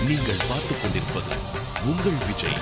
நீங்கள் பார்த்துக் கொண்டிருப்பது உங்கள் விஜய்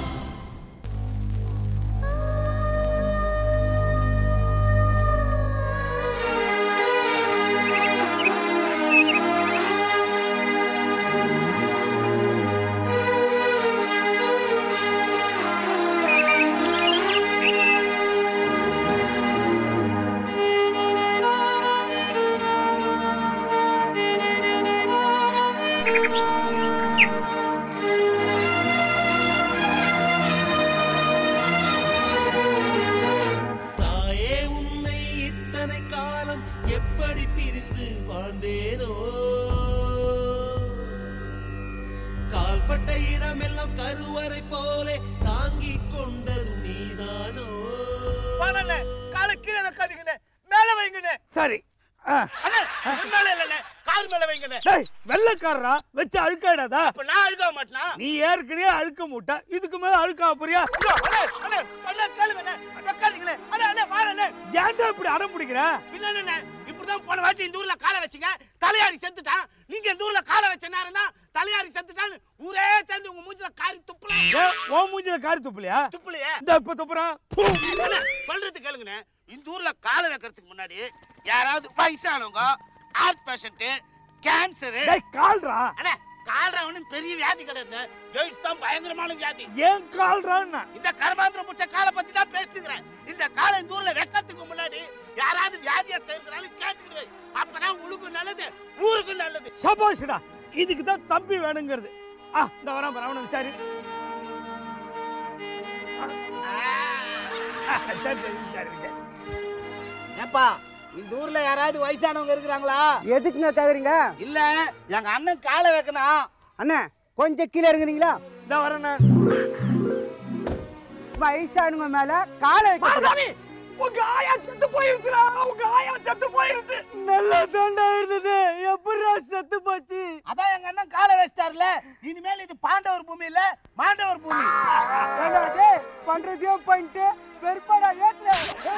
தாயே உன்னை இத்தனை காலம் எப்படி பிரிந்து வாழ்ந்தேனோ கால்பட்ட இடமெல்லாம் கருவறை போலே தாங்கிக் கொண்டது நீதானோ வாணண்ணே காலை கீழே வைக்காதீங்கண்ணே மேல வைங்கண்ணே சரி ஆ. அண்ணே என் மேல இல்லண்ணே கார் மேல வைங்கண்ணே டேய் வெள்ளக்காரரா வச்சு அழுக்காடாதா இப்ப நான் அழுக மாட்டேனா நீ ஏற்கனவே அழுக்க மூட்டை இதுக்கு மேல அழுக்கா போறியா ஐயோ, அண்ணே அண்ணே சொன்னா கேளுங்கண்ணே வைக்காதீங்கண்ணே அண்ணே அண்ணே வாழண்ணே ஏன்டா இப்படி அடம் பிடிக்கிற பின்னண்ணே இப்படிதான் போன வாட்டி இந்த ஊர்ல காலை வச்சீங்க தலையாரி செத்துட்டான் நீங்க இந்த ஊர்ல காலை வச்ச நேரம் தான் தலையாரி செத்துட்டான்னு ஊரே சேர்ந்து உங்க மூஞ்சில காரி துப்பலாம் ஏ, உன் மூஞ்சில காரி துப்பலையா துப்புலையே இந்த இப்ப துப்புறான் பூ. அண்ணே, சொல்றது கேளுங்கண்ணே இந்த ஊர்ல காலை வைக்கிறதுக்கு முன்னாடி யாராவது வயசானவங்க ஹார்ட் பேஷண்ட் கேன்சரு டேய் கால்ரா அண்ணே கால்ரா ஒண்ணும் பெரிய வியாதி கிடையாது எய்ட்ஸ் தான் பயங்கரமான வியாதி ஏன் கால்றான்னா இந்த கர்மாந்திரம் முடிச்ச காலை பத்தி தான் பேசுகிறேன் இந்த காலை இந்த ஊர்ல வைக்கிறதுக்கு முன்னாடி யாராவது வியாதியா சேர்க்கிறாலும் கேட்டுக்கிடு அப்பதான் உனக்கு நல்லது ஊருக்கு நல்லது சபாஷ்டா இதுக்கு தான் தம்பி வேணுங்கிறது ஆ இந்த வரான் பாரு, அவனை விசாரி ஆ, சரி சரி விசாரி விசாரி ஏப்பா இந்த ஊர்ல யாராவது வயசானவங்க இருக்கிறாங்களா எதுக்குங்க கேக்குறீங்க இல்ல எங்க அண்ணன் காலை வைக்கணும் அண்ணா கொஞ்சம் கீழே இறங்குறீங்களா இந்த வரேண்ணே வயசானுங்க மேல காலை வைக்க மாரசாமி உங்க ஆயா செத்து போயிருச்சுடா உங்க ஆயா செத்து போயிருச்சு நல்லா தாண்டா இருந்தது எப்படிடா செத்து போச்சு அதான் எங்க அண்ணன் காலை வச்சிட்டார்ல இனிமேல் இது பாண்டவர் பூமி இல்ல மாண்டவர் பூமி ஏண்டா டேய், பண்றதையும் பண்ணிட்டு வெறுப்பாடா ஏத்துற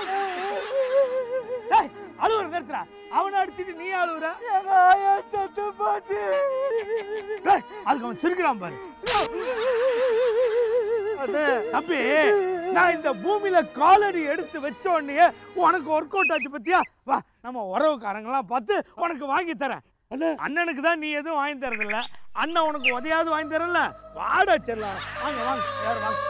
டேய் அழுவுற நிறுத்துறா அவனை அடிச்சிட்டு நீ அழுவுற எங்க ஆயா செத்து போச்சு டேய் அதுக்கு அவன் சிரிக்கிறான் பாரு தம்பி நான் இந்த பூமியில காலடி எடுத்து வச்ச உடனே உனக்கு ஒர்க் அவுட் ஆச்சு பத்தியா வா நம்ம உறவுக்காரங்களாம் பார்த்து உனக்கு வாங்கி தரேன் அண்ணனுக்கு தான் நீ எதுவும் வாங்கி தரதில்ல அண்ணன் உனக்கு உதையாவது வாங்கி தரல வாடா செல்லாம் வாங்க வாங்க யாரும் வாங்க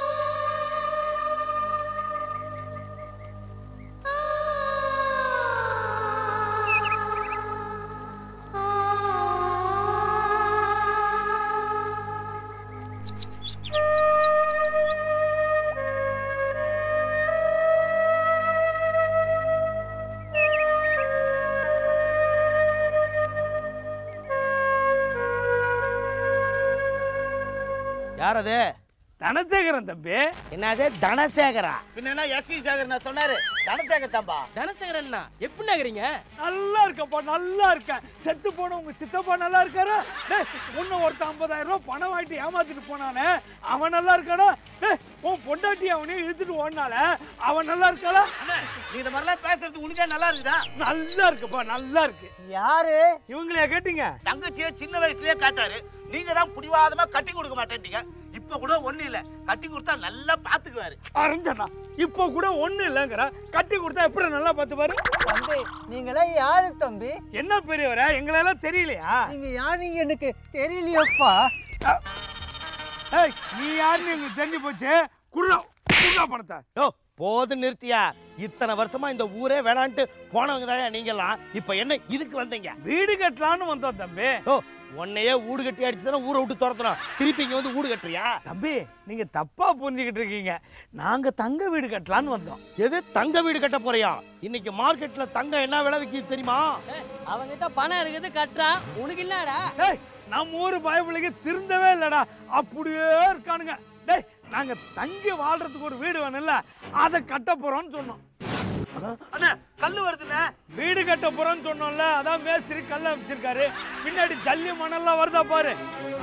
யார் அது தனசேகரன் தம்பி என்னது தனசேகரா பின்ன எஸ் வி சேகர் நான் சொன்னாரு தனசேகர் தான்பா தனசேகரண்ணா எப்படி நகரீங்க நல்லா இருக்கப்பா நல்லா இருக்கேன் செத்து போன உங்க சித்தப்பா நல்லா இருக்காரா டேய் உன்னை ஒருத்தன் ஐம்பதாயிரம் ரூபாய் பணம் வாங்கிட்டு ஏமாத்திட்டு போனானே அவன் நல்லா இருக்கானா டேய் உன் பொண்டாட்டி அவனையும் இழுத்துட்டு ஓடினால அவன் நல்லா இருக்காளா அண்ணே, நீ இந்த மாதிரிலாம் பேசுறது உனக்கே நல்லா இருக்குதா நல்லா இருக்குப்பா நல்லா இருக்கு யாரு இவங்களையா கேட்டீங்க தங்கச்சியை சின்ன வயசுலயே காட்டாரு நீங்க தான் புடிவாதமா கட்டி கொடுக்க மாட்டேன்றீங்க இப்ப கூட ஒண்ணு இல்ல கட்டி கொடுத்தா நல்லா பாத்துக்குவாரு அறிஞ்சண்ணா இப்போ கூட ஒண்ணு இல்லைங்கிற கட்டி கொடுத்தா எப்படி நல்லா பார்த்து பாரு தம்பி நீங்களாம் யாரு தம்பி என்ன பெரியவரா எங்களெல்லாம் தெரியலையா நீங்க யாருன்னு எனக்கு தெரியலையப்பா ஏய் நீ யாருன்னு எங்களுக்கு தெரிஞ்சு போச்சு குடுறா குடுறா பணத்தை யோ போது நிறுத்தியா இத்தனை வருஷமா இந்த ஊரே வேணான்ட்டு போனவங்க தான் நீங்கெல்லாம் இப்ப என்ன இதுக்கு வந்தீங்க வீடு கட்டலான்னு வந்தோம் தம்பி ஓ உன்னையே ஊடு கட்டி அடிச்சு தானே ஊரை விட்டு துரத்தணும் திருப்பி இங்க வந்து ஊடு கட்டுறியா தம்பி நீங்க தப்பா புரிஞ்சுக்கிட்டு இருக்கீங்க நாங்க தங்க வீடு கட்டலான்னு வந்தோம் எது தங்க வீடு கட்ட போறியா இன்னைக்கு மார்க்கெட்ல தங்கம் என்ன விலை விக்குது தெரியுமா அவங்கிட்ட பணம் இருக்குது கட்டுறான் உனக்கு என்னடா டேய் நம்ம ஊர் பயப்பிள்ளைக்கு திருந்தவே இல்லடா அப்படியே இருக்கானுங்க டேய் நாங்க தங்கி வாழ்றதுக்கு ஒரு வீடு வேணும்ல அதை கட்ட போறோம்னு சொன்னோம் அண்ணா கல்லு வருதுண்ணே வீடு கட்ட போறோம்னு சொன்னோம்ல அதான் மேஸ்திரி கல்ல வச்சிருக்காரு பின்னாடி ஜல்லி மணல்லாம் வருதா பாரு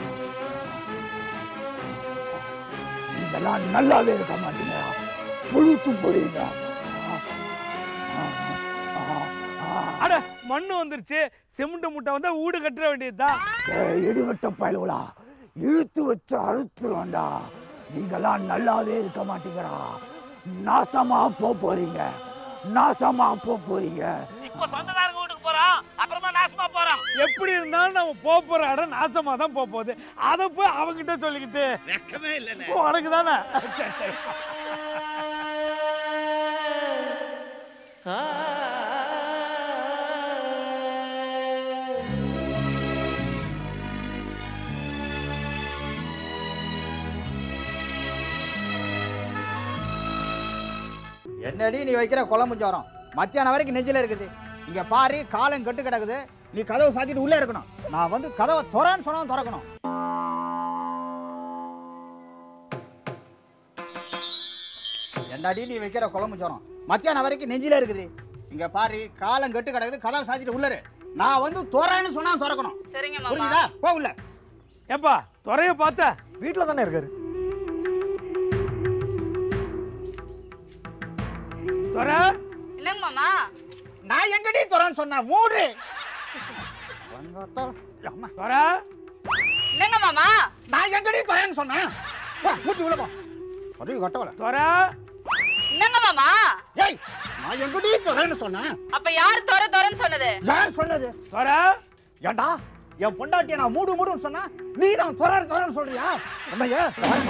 இதெல்லாம் நல்லாவே இருக்க மாட்டீங்க புழுத்து போறீங்க அட மண்ணு வந்துருச்சு சிமெண்ட் முட்டை வந்தா வீடு கட்டுற வேண்டியதுதான் இடிவட்ட பயலுகளா இழுத்து வச்சு அறுத்துருவேன்டா நீங்களாம் நல்லாவே இருக்க மாட்டீங்கடா நாசமா போக போறீங்க நாசமா போக போறீங்க இப்போ சொந்தக்காரங்க வீட்டுக்கு போறோம் அப்புறமா நாசமா போறோம் எப்படி இருந்தாலும் நம்ம போக போற இடம் நாசமா தான் போக போகுது அதை போய் அவங்கிட்ட சொல்லிக்கிட்டு வெக்கமே இல்லைண்ணே உனக்கு தானே சரி சரி என்னடி நீ வைக்கிற குழம்பு ஜோரம் மத்தியானம் வரைக்கும் நெஞ்சில இருக்குது இங்க பாரு காலம் கெட்டு கிடக்குது நீ கதவை சாத்திட்டு உள்ளே இருக்கணும் நான் வந்து கதவை துறன்னு சொன்னா திறக்கணும் என்னடி நீ வைக்கிற குழம்பு ஜோரம் மத்தியானம் வரைக்கும் நெஞ்சில இருக்குது இங்க பாரு காலம் கெட்டு கிடக்குது கதவை சாத்திட்டு உள்ள இரு. நான் வந்து துறன்னு சொன்னா திறக்கணும் சரிங்க மாமா புரியுதா போ உள்ள ஏப்பா துறைய பார்த்த வீட்டில் தானே இருக்காரு துறை இல்லைங்க மாமா நான் எங்கடி துறன்னு சொன்னேன் மூடு அம்மா துறை இல்லைங்க மாமா நான் எங்கடி துறன்னு சொன்னேன் வா, மூச்சு உள்ள போ அது கட்டவல துறை இல்லைங்க மாமா ஏய் நான் எங்கடி துறன்னு சொன்னேன் அப்ப யார் தோற தோறன்னு சொன்னது யார் சொன்னது துறை ஏண்டா என் பொண்டாட்டிய நான் மூடு மூடுன்னு சொன்னா நீ தான் துறர் துறன்னு சொல்றியா உண்மையே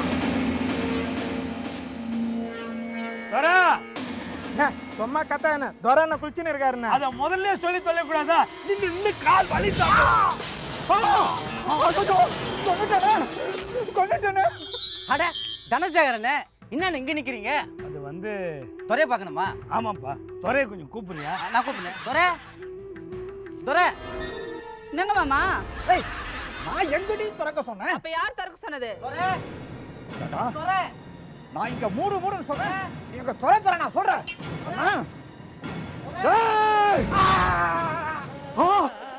துறை அண்ணே, சும்மா கத்தா என்ன துரை என்ன குளிச்சுன்னு இருக்காருண்ணே அத முதல்ல சொல்லி சொல்லக்கூடாதா நின்னு நின்னு கால் வலித்தாங்க அட தனசேகரனே என்னன்னு இங்க நிக்கிறீங்க அது வந்து துறைய பார்க்கணுமா ஆமாப்பா துறைய கொஞ்சம் கூப்பிடுறியா நான் கூப்பிடுறேன் துரை துரை என்னங்க மாமா ஏய் நான் எங்கடி திறக்க சொன்னேன் அப்ப யார் திறக்க சொன்னது துரை ஏண்டா, துரை நான் இங்க மூடு மூடுன்னு சொன்னேன் நீ இங்க துற துற நான் சொல்றேன் ஆ? ஏய்! ஆ!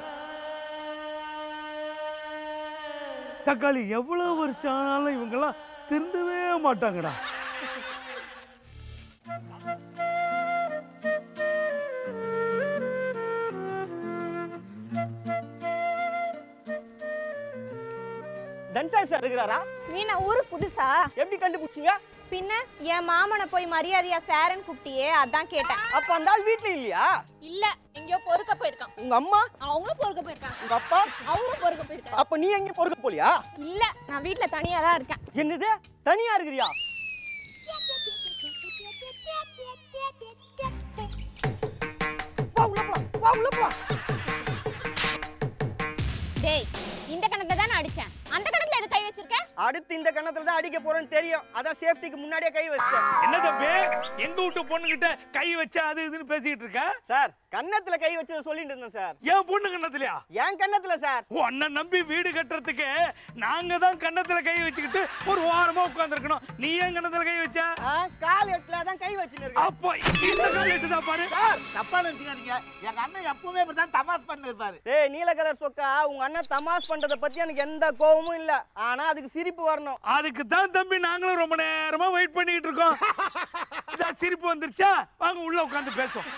தக்காளி எவ்வளவு வருஷம் ஆனாலும் இவங்கெல்லாம் திருந்தவே மாட்டாங்கடா தன்சாய் சார் இருக்கிறாரா நீ நான் ஊருக்கு புதுசா எப்படி கண்டுபிடிச்சீங்க பின்ன என் மாமனை போய் மரியாதையா சாரன் கூப்பிட்டியே அதான் கேட்டேன் அப்ப அந்த ஆள் வீட்ல இல்லையா இல்ல எங்கேயோ பொறுக்க போயிருக்கான் உங்க அம்மா அவங்களும் பொறுக்க போயிருக்காங்க உங்க அப்பா அவரும் பொறுக்க போயிருக்காங்க அப்ப நீ எங்க பொறுக்க போலியா இல்ல நான் வீட்ல தனியா தான் இருக்கேன் என்னது தனியா இருக்கிறியா வா உள்ள போ வா உள்ள போ டேய் இந்த கணத்துல தான் அடிச்சேன் அந்த கணத்துல எது கை வச்சிருக்க அடுத்து இந்த கணத்துல தான் அடிக்க போறேன்னு தெரியும் அதான் சேஃப்டிக்கு முன்னாடியே கை வச்சிட்டேன் என்ன தம்பி எங்க வீட்டு பொண்ணுகிட்ட கை வச்சா அது இதுன்னு பேசிக்கிட்டு இருக்க சார் கன்னத்துல கை வச்சத சொல்லிட்டு இருந்தேன் சார் ஏன் பொண்ணு கண்ணத்துலயா என் கன்னத்துல சார் உன்னை நம்பி வீடு கட்டுறதுக்கு நாங்க தான் கண்ணத்துல கை வச்சுக்கிட்டு ஒரு வாரமா உட்கார்ந்துருக்கணும் நீ ஏன் கண்ணத்துல கை வச்ச ஆ, கால் எட்டுல தான் கை வச்சுன்னு இருக்கேன் அப்போ இந்த கால் தான் பாரு சார் தப்பா நினைச்சுக்காதீங்க எங்க அண்ணன் எப்பவுமே இப்படிதான் தமாஸ் பண்ணி இருப்பாரு ஏய் நீல கலர் சொக்கா உங்க அண்ணன் தமாஸ் பண்றத பத்தி எனக்கு எந்த கோவமும் இல்ல ஆனா அதுக்கு சிரிப்பு வரணும் அதுக்கு தான் தம்பி நாங்களும் ரொம்ப நேரமா வெயிட் பண்ணிட்டு இருக்கோம் இதா சிரிப்பு வந்துருச்சா வாங்க உள்ள உட்காந்து பேசுவோம்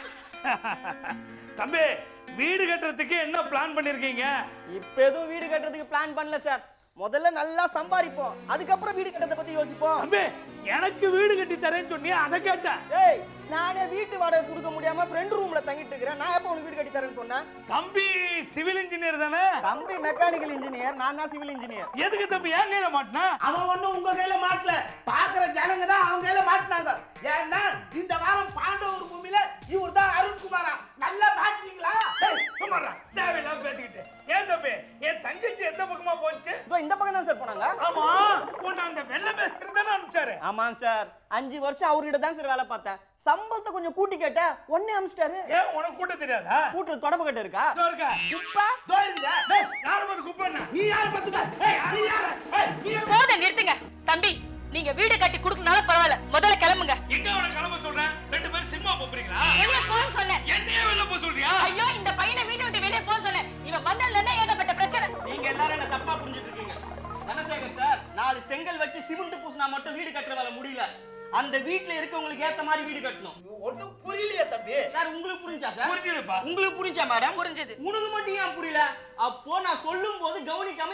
தம்பி வீடு கட்டுறதுக்கு என்ன பிளான் பண்ணிருக்கீங்க இப்ப எதுவும் வீடு கட்டுறதுக்கு பிளான் பண்ணல சார் முதல்ல நல்லா சம்பாதிப்போம் அதுக்கப்புறம் வீடு கட்டுறத பத்தி யோசிப்போம் தம்பி எனக்கு வீடு கட்டி தரேன்னு சொன்னியா அதை கேட்டேன் ஏய் நானே வீட்டு வாடகை கொடுக்க முடியாம ஃப்ரெண்ட் ரூம்ல தங்கிட்டு இருக்கிறேன் நான் எப்ப உனக்கு வீடு கட்டி தரேன்னு சொன்னேன் தம்பி சிவில் இன்ஜினியர் தானே தம்பி மெக்கானிக்கல் இன்ஜினியர் நான் தான் சிவில் இன்ஜினியர் எதுக்கு தம்பி என் கையில மாட்டினா அவன் ஒண்ணும் உங்க கையில மாட்டல பாக்குற ஜனங்க தான் அவங்க கையில மாட்டினாங்க ஏன்னா இந்த வாரம் பாண்டவர் பூமியில இவர் தான் அருண்குமாரா நல்லா மாட்டினீங்களா சும்மாடா தேவையில்லாம பேசிக்கிட்டு ஏன் தம்பி என் தங்கச்சி எந்த பக்கமா போச்சு இதோ இந்த பக்கம் தான் சார் போனாங்க ஆமா உன்னை அந்த வெள்ள பேசுறது தானே அனுப்பிச்சாரு ஆமாம் சார் அஞ்சு வருஷம் அவர்கிட்ட தான் சார் வேலை பார்த்தேன் சம்பளத்தை கொஞ்சம் கூட்டி கேட்டேன் ஒன்னே அமிச்சிட்டாரு ஏன் உனக்கு கூட்ட தெரியாதா கூட்டுற தொடப்பு கட்ட இருக்கா இதோ இருக்கா குப்பா தோ இருங்க. டேய், யாரை பார்த்து கூப்பிடுறா நீ யார பாத்துக்க ஏய் நீ யார ஏய் நீ யாரு? போதும் நிறுத்துங்க தம்பி நீங்க வீடு கட்டி கொடுக்கனாலும் பரவாயில்ல முதல்ல கிளம்புங்க எங்க அவனை கிளம்ப சொல்றேன் ரெண்டு பேரும் சினிமா போறீங்களா வெளியே போன்னு சொன்னேன் என்னையே வெளில போக சொல்றியா ஐயோ இந்த பையனை வீட்டை விட்டு வெளியே போன்னு சொன்னேன் இவன் வந்ததுல இருந்தா ஏகப்பட்ட பிரச்சனை நீங்க எல்லாரும் என்ன தப்பா புரிஞ்சுட்டு இருக்கீங்க தனசேகர் சார் நாலு செங்கல் வச்சு சிமெண்ட் பூசினா மட்டும் வீடு கட்டுற வேலை முடியல அந்த வீட்ல இருக்கவங்களுக்கு ஏத்த மாதிரி வீடு கட்டணும் ஒண்ணும் புரியலையே தம்பி சார் உங்களுக்கு புரிஞ்சா சார் புரிஞ்சுதுப்பா உங்களுக்கு புரிஞ்சா மேடம் புரிஞ்சது உனக்கு மட்டும் ஏன் புரியல அப்போ நான் சொல்லும் போது கவனிக்காம எங்க வேடிக்கை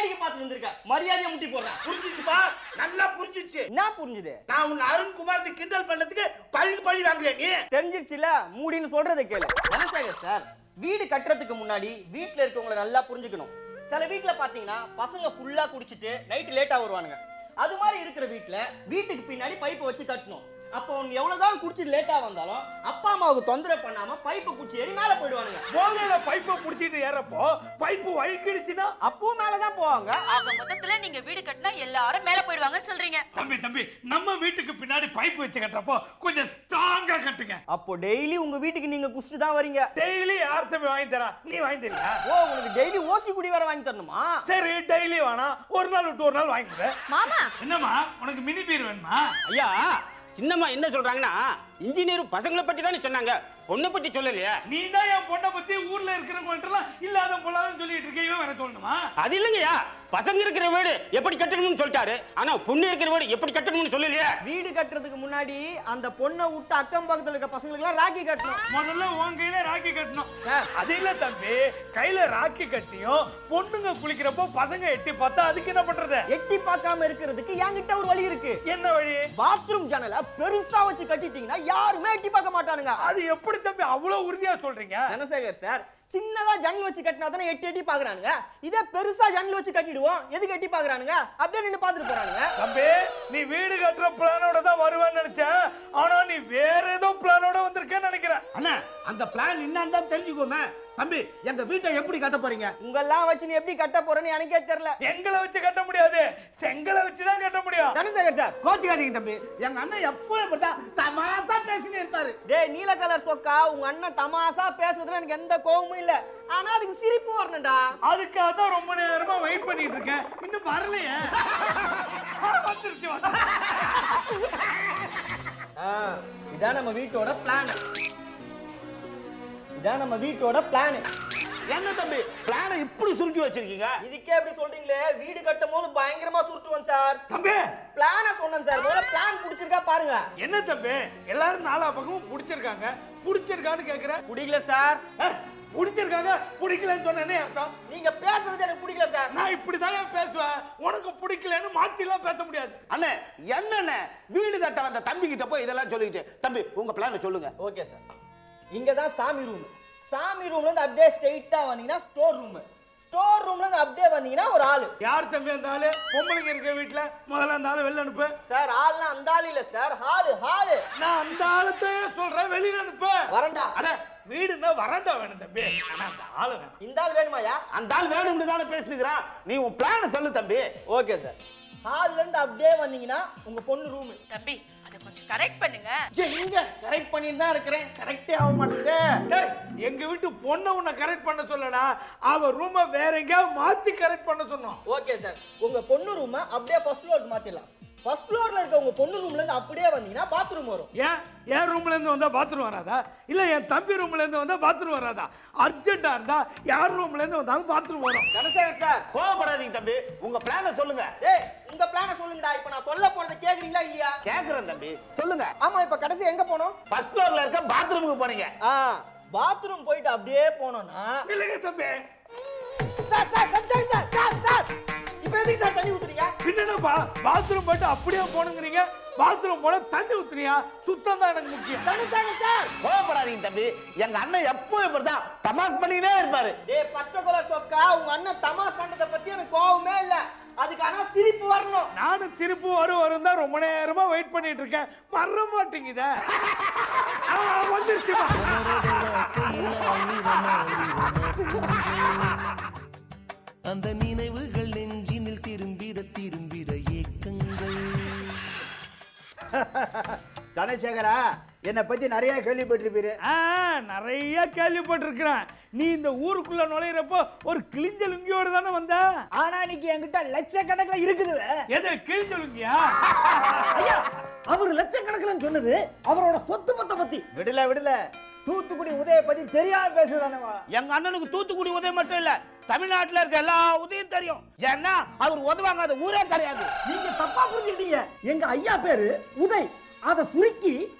வேடிக்கை பார்த்து வந்திருக்க மரியாதையா முட்டி போடுறேன் புரிஞ்சிச்சுப்பா நல்லா புரிஞ்சிச்சு என்ன புரிஞ்சுது நான் உன்னை அருண்குமார் கிண்டல் பண்ணதுக்கு பழி பழி வாங்குறேன் நீ தெரிஞ்சிருச்சுல மூடின்னு சொல்றதை கேளு தனசேகர் சார் வீடு கட்டுறதுக்கு முன்னாடி வீட்ல இருக்கவங்கள நல்லா புரிஞ்சுக்கணும் சில வீட்ல பாத்தீங்கன்னா பசங்க ஃபுல்லா குடிச்சிட்டு நைட் லேட்டா வருவானுங்க அது மாதிரி இருக்கிற வீட்ல வீட்டுக்கு பின்னாடி பைப்பை வச்சு கட்டணும் அப்போ அவங்க எவ்வளவுதான் குடிச்சிட்டு லேட்டா வந்தாலும் அப்பா அம்மாவுக்கு தொந்தரவு பண்ணாம பைப்பை குச்சி ஏறி மேல போயிடுவானுங்க போதையில பைப்பை புடிச்சிட்டு ஏறப்போ பைப்பு வழுக்கிடுச்சுன்னா அப்பவும் மேலதான் போவாங்க ஆக மொத்தத்துல நீங்க வீடு கட்டினா எல்லாரும் மேல போயிடுவாங்கன்னு சொல்றீங்க தம்பி தம்பி நம்ம வீட்டுக்கு பின்னாடி பைப் வச்சு கட்டுறப்போ கொஞ்சம் ஸ்ட்ராங்கா கட்டுங்க அப்போ டெய்லி உங்க வீட்டுக்கு நீங்க குடிச்சிட்டு தான் வரீங்க டெய்லி யார் தம்பி வாங்கி தரா நீ வாங்கி தரியா ஓ உங்களுக்கு டெய்லி ஓசி குடி வேற வாங்கி தரணுமா சரி டெய்லி வேணாம் ஒரு நாள் விட்டு ஒரு நாள் வாங்கிக்கிறேன் மாமா என்னம்மா உனக்கு மினி பீர் வேணுமா ஐயா சின்னம்மா என்ன சொல்றாங்கன்னா இன்ஜினியர் பசங்களை பத்தி தானே சொன்னாங்க பொண்ணை பத்தி சொல்லலையா நீ தான் என் பொண்ணை பத்தி ஊர்ல இருக்கிறவங்கள்ட்ட இல்லாத பொல்லாதன்னு சொல்லிட்டு இருக்க இவன் வேற சொல்லணுமா அது இல்லைங்கய்யா பசங்க இருக்கிற வீடு எப்படி கட்டணும்னு சொல்லிட்டாரு ஆனா பொண்ணு இருக்கிற வீடு எப்படி கட்டணும்னு சொல்லலையா வீடு கட்டுறதுக்கு முன்னாடி அந்த பொண்ணை விட்டு அக்கம் பக்கத்துல இருக்க பசங்களுக்கு எல்லாம் ராக்கி கட்டணும் முதல்ல உன் கையில ராக்கி கட்டணும் அது இல்ல தம்பி கையில ராக்கி கட்டியும் பொண்ணுங்க குளிக்கிறப்போ பசங்க எட்டி பார்த்தா அதுக்கு என்ன பண்றது எட்டி பார்க்காம இருக்கிறதுக்கு என்கிட்ட ஒரு வழி இருக்கு என்ன வழி பாத்ரூம் ஜன்னலை பெருசா வச்சு கட்டிட்டீங்கன்னா யாருமே எட்டி பார்க்க மாட்டானுங்க அது எப்படி தம்பி அவ்வளவு உறுதியா சொல்றீங்க தனசேகர் சார் சின்னதா ஜன்னல் வச்சு கட்டினா தானே எட்டி எட்டி பாக்குறானுங்க இதே பெருசா ஜன்னல் வச்சு கட்டிடுவோம் எதுக்கு எட்டி பாக்குறானுங்க அப்படியே நின்னு பாத்துட்டு போறானுங்க தம்பி நீ வீடு கட்டுற பிளானோட தான் வருவேன்னு நினைச்சேன் ஆனா நீ வேற ஏதோ பிளானோட வந்திருக்கேன்னு நினைக்கிறேன் அண்ணா அந்த பிளான் என்னன்னு தான் தெரிஞ்சுக்கோமே தம்பி எங்க வீட்டை எப்படி கட்ட போறீங்க உங்கெல்லாம் வச்சு நீ எப்படி கட்ட போறேன்னு எனக்கே தெரியல எங்களை வச்சு கட்ட முடியாது செங்கலை வச்சு தான் கட்ட முடியும் தனசேகர் சார் கோச்சுக்காதீங்க தம்பி எங்க அண்ணன் எப்பவும் இப்படிதான் தமாசா பேசினே இருப்பாரு டேய் நீல கலர் சொக்கா உங்க அண்ணன் தமாசா பேசுறதுல எனக்கு எந்த கோவமும் இல்ல ஆனா அதுக்கு சிரிப்பு வரணும்டா அதுக்காக தான் ரொம்ப நேரமா வெயிட் பண்ணிட்டு இருக்கேன் இன்னும் வரலையே ஆ, வந்துருச்சு வந்துருச்சு. ஆ, இதான் நம்ம வீட்டோட பிளான் இதான் நம்ம வீட்டோட பிளான் என்ன தம்பி பிளானை இப்படி சுருக்கி வச்சிருக்கீங்க இதுக்கே எப்படி சொல்றீங்களே வீடு கட்டும் போது பயங்கரமா சுருட்டுவேன் சார் தம்பி பிளான சொன்னேன் சார் முதல்ல பிளான் பிடிச்சிருக்கா பாருங்க என்ன தம்பி எல்லாரும் நாலா பக்கமும் பிடிச்சிருக்காங்க பிடிச்சிருக்கான்னு கேக்குறேன் பிடிக்கல சார் பிடிச்சிருக்காங்க பிடிக்கலன்னு சொன்ன என்ன அர்த்தம் நீங்க பேசுறது எனக்கு பிடிக்கல சார் நான் இப்படிதான் பேசுவேன் உனக்கு பிடிக்கலன்னு மாத்தி எல்லாம் பேச முடியாது அண்ணே என்னண்ணே வீடு கட்ட வந்த தம்பி கிட்ட போய் இதெல்லாம் சொல்லிக்கிட்டு தம்பி உங்க பிளானை சொல்லுங்க ஓகே சார் இங்க தான் சாமி ரூம் சாமி ரூம்ல இருந்து அப்படியே ஸ்ட்ரைட்டா வந்தீங்கன்னா ஸ்டோர் ரூம் ஸ்டோர் ரூம்ல இருந்து அப்படியே வந்தீங்கன்னா ஒரு ஆளு யார் தம்பி அந்த ஆளு பொம்பளைங்க இருக்க வீட்டுல முதல்ல அந்த ஆளு வெளில அனுப்பு சார் ஆள்னா அந்த ஆள் இல்ல சார் ஹாலு ஹாலு நான் அந்த ஆளுத்தையே சொல்றேன் வெளியில அனுப்பு வரண்டா அட வீடுன்னா வரண்டா வேணும் தம்பி ஆனா அந்த ஆளு வேணும் இந்த ஆள் வேணுமாயா அந்த ஆள் வேணும்னு தானே பேசினுக்கிறான் நீ உன் பிளானை சொல்லு தம்பி ஓகே சார் ஹால்ல இருந்து அப்படியே வந்தீங்கன்னா உங்க பொண்ணு ரூம் தம்பி அதை கொஞ்சம் கரெக்ட் பண்ணுங்க எங்க கரெக்ட் பண்ணிட்டு தான் இருக்கிறேன் கரெக்டே ஆக மாட்டேங்குது டேய், எங்க வீட்டு பொண்ணை உன்னை கரெக்ட் பண்ண சொல்லடா அவ ரூமை வேற எங்கேயாவது மாத்தி கரெக்ட் பண்ண சொன்னோம் ஓகே சார் உங்க பொண்ணு ரூமை அப்படியே ஃபர்ஸ்ட் ஃப்ளோருக்கு மாத்திடலாம் ஃபர்ஸ்ட் ஃப்ளோர்ல இருக்க உங்க பொண்ணு ரூம்ல இருந்து அப்படியே வந்தீங்கன்னா பாத்ரூம் வரும் ஏன் என் ரூம்ல இருந்து வந்தா பாத்ரூம் வராதா இல்ல என் தம்பி ரூம்ல இருந்து வந்தா பாத்ரூம் வராதா அர்ஜென்ட்டா இருந்தா யார் ரூம்ல இருந்து வந்தாலும் பாத்ரூம் வரும் தனசேகர் சார் கோவப்படாதீங்க தம்பி உங்க பிளானை சொல்லுங்க ஏய் உங்க பிளான சொல்லுங்கடா இப்போ நான் சொல்ல போறத கேக்குறீங்களா இல்லையா கேக்குறேன் தம்பி சொல்லுங்க ஆமா இப்போ கடைசி எங்க போனோம் ஃபர்ஸ்ட் ஃப்ளோர்ல இருக்க பாத்ரூமுக்கு போறீங்க ஆ பாத்ரூம் போயிட்டு அப்படியே போனோம்னா இல்லைங்க தம்பி sir sir sir sir sir sir இப்போ எதுக்கு சார் தண்ணி ஊத்துறீங்க என்னப்பா பாத்ரூம் போயிட்டு அப்படியே போனுங்கிறீங்க பாத்ரூம் போன தண்ணி ஊத்துறியா சுத்தம் தான் எனக்கு முக்கியம் தனசேகர் சார் கோவப்படாதீங்க தம்பி எங்க அண்ணன் எப்பவும் இப்படிதான் தமாஸ் பண்ணிக்கிட்டே இருப்பாரு டேய் பச்சை கலர் சொக்கா உங்க அண்ணன் தமாஸ் பண்றத பத்தி எனக்கு கோவமே இல்ல அதுக்கு ஆனா சிரிப்பு வரணும் நானும் சிரிப்பு வரும் வரும் தான் ரொம்ப நேரமா வெயிட் பண்ணிட்டு இருக்கேன் வர மாட்டேங்குதே ஆ, வந்துருச்சுப்பா அந்த நினைவுகள் நெஞ்சினில் திரும்பிட திரும்பிட ஏக்கங்கள் தனசேகரா என்னை பத்தி நிறைய கேள்விப்பட்டிருப்பீரு ஆ, நிறைய கேள்விப்பட்டிருக்கிறேன் நீ இந்த ஊருக்குள்ள நுழையிறப்போ ஒரு கிழிஞ்ச லுங்கியோட தானே வந்த ஆனா இன்னைக்கு என்கிட்ட லட்சக்கணக்கில் இருக்குது எது கிழிஞ்ச லுங்கியா ஐயா அவர் லட்சக்கணக்கில் சொன்னது அவரோட சொத்து பத்த பத்தி விடல விடல தூத்துக்குடி உதய பத்தி தெரியாம பேசுதானவா எங்க அண்ணனுக்கு தூத்துக்குடி உதவி மட்டும் இல்ல தமிழ்நாட்டுல இருக்க எல்லா உதவியும் தெரியும் ஏன்னா அவர் உதவாங்காத ஊரே கிடையாது நீங்க தப்பா புரிஞ்சுக்கிட்டீங்க எங்க ஐயா பேரு உதய் அத சுருக்கி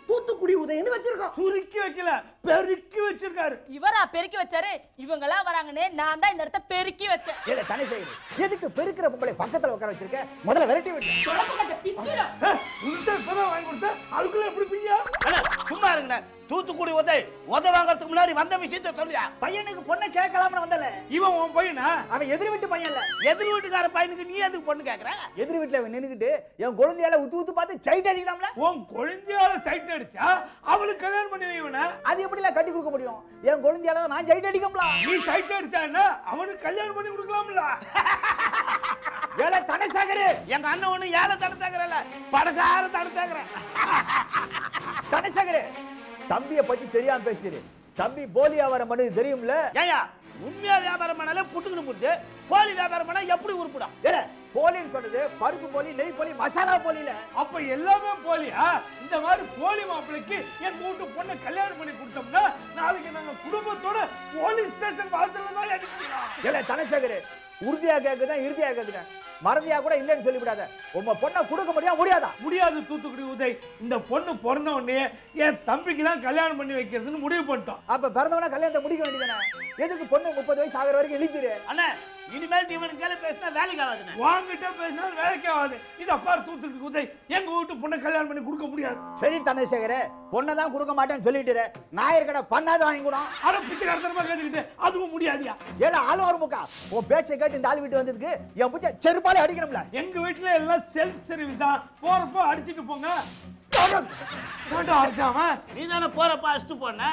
தூத்துக்குடி உதயன்னு வச்சிருக்கோம் சுருக்கி வைக்கல பெருக்கி வச்சிருக்காரு இவரா பெருக்கி வச்சாரு இவங்கெல்லாம் வராங்கன்னே நான் தான் இந்த இடத்த பெருக்கி வச்சேன் ஏல தனசேகர் எதுக்கு பெருக்கிற பொம்பளை பக்கத்துல உட்கார வச்சிருக்க முதல்ல விரட்டி விட்டு தொடப்பக்கட்டை பிச்சுடும். உன்கிட்ட இப்பதான் வாங்கி கொடுத்தா அதுக்குள்ள எப்படி பிய்யா அண்ணா சும்மா இருங்கண்ணே தூத்துக்குடி உதை உத வாங்குறதுக்கு முன்னாடி வந்த விஷயத்த சொல்லியா பையனுக்கு பொண்ணை கேட்கலாம்னு வந்தல இவன் உன் பையனா அவன் எதிர் வீட்டு பையன் இல்ல எதிர் வீட்டுக்கார பையனுக்கு நீ எதுக்கு பொண்ணு கேக்குற எதிர் வீட்டுல அவன் நின்னுக்கிட்டு என் குழந்தையால உத்து உத்து பார்த்து சைட் அடிக்கலாம்ல உன் குழந்தையால சைட் அடிச்சா அவளுக்கு கல்யாணம் பண்ணி வைவன அது எப்படில கட்டி கொடுக்க முடியும் என் குழந்தையால தான் நான் சைட் அடிக்கம்ல நீ சைட் அடிச்சான்னா அவனுக்கு கல்யாணம் பண்ணி கொடுக்கலாம்ல ஏல தனசேகர் எங்க அண்ணன் ஒண்ணு ஏழை தடுத்தாக்குறல பணக்கார தடுத்தாக்குறேன் தனசேகர் தம்பிய பத்தி தெரியாம பேசிட்டு தம்பி போலி வியாபாரம் பண்ணது தெரியும்ல ஏயா உண்மையா வியாபாரம் பண்ணாலே புட்டுக்கணும் புட்டு கோழி வியாபாரம் பண்ணா எப்படி உருப்பிடும் ஏல போலின்னு சொன்னது பருப்பு போலி நெய் போலி மசாலா போலில அப்ப எல்லாமே போலியா இந்த மாதிரி போலி மாப்பிளைக்கு என் வீட்டு பொண்ணை கல்யாணம் பண்ணி கொடுத்தோம்னா நாளைக்கு நாங்க குடும்பத்தோட போலீஸ் ஸ்டேஷன் வாசல்ல தான் அடிக்கலாம் ஏல தனசேகர் உறுதியா கேக்குதான் இறுதியா கேக்குதான் மறதியா கூட இல்லைன்னு சொல்லிவிடாத உங்க பொண்ணை கொடுக்க முடியாது முடியாதா முடியாது தூத்துக்குடி உதய் இந்த பொண்ணு பிறந்த உடனே என் தம்பிக்கு தான் கல்யாணம் பண்ணி வைக்கிறதுன்னு முடிவு பண்ணிட்டோம் அப்ப பிறந்தவன கல்யாணத்தை முடிக்க வேண்டியதானே எதுக்கு பொண்ணு முப்பது வயசு ஆகிற வரைக்கும் இழித்துரு அண்ணா இனிமேல் இவனுக்கு கேள்வி பேசினா வேலைக்கு ஆகாதுண்ணே வாங்கிட்ட பேசினா வேலைக்கே ஆகாது இது அப்பார் தூத்துக்குடி உதய் எங்க வீட்டு பொண்ணை கல்யாணம் பண்ணி கொடுக்க முடியாது சரி தனசேகரே பொண்ணை தான் கொடுக்க மாட்டேன்னு சொல்லிட்டு நாயர் கடை பண்ணாத வாங்கி கூட அட பிச்சைக்காரத்தனமா கேட்டுக்கிட்டு அதுவும் முடியாதியா ஏன்னா ஆள் ஒரு முக்கா உன் பேச்சை கேட்டு இந்த ஆள் வீட்டு வந்ததுக்கு என் புச்ச செருப்பாலே அடிக்கணும்ல எங்க வீட்டுல எல்லாம் செல்ஃப் சர்வீஸ் தான் போறப்போ அடிச்சிட்டு போங்க ஏன்டா அடிச்சாம நீ தானே போறப்ப அடிச்சுட்டு போன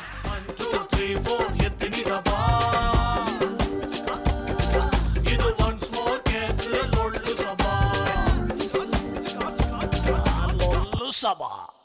இது once more கேட்டு லொல்லு சபா லொல்லு சபா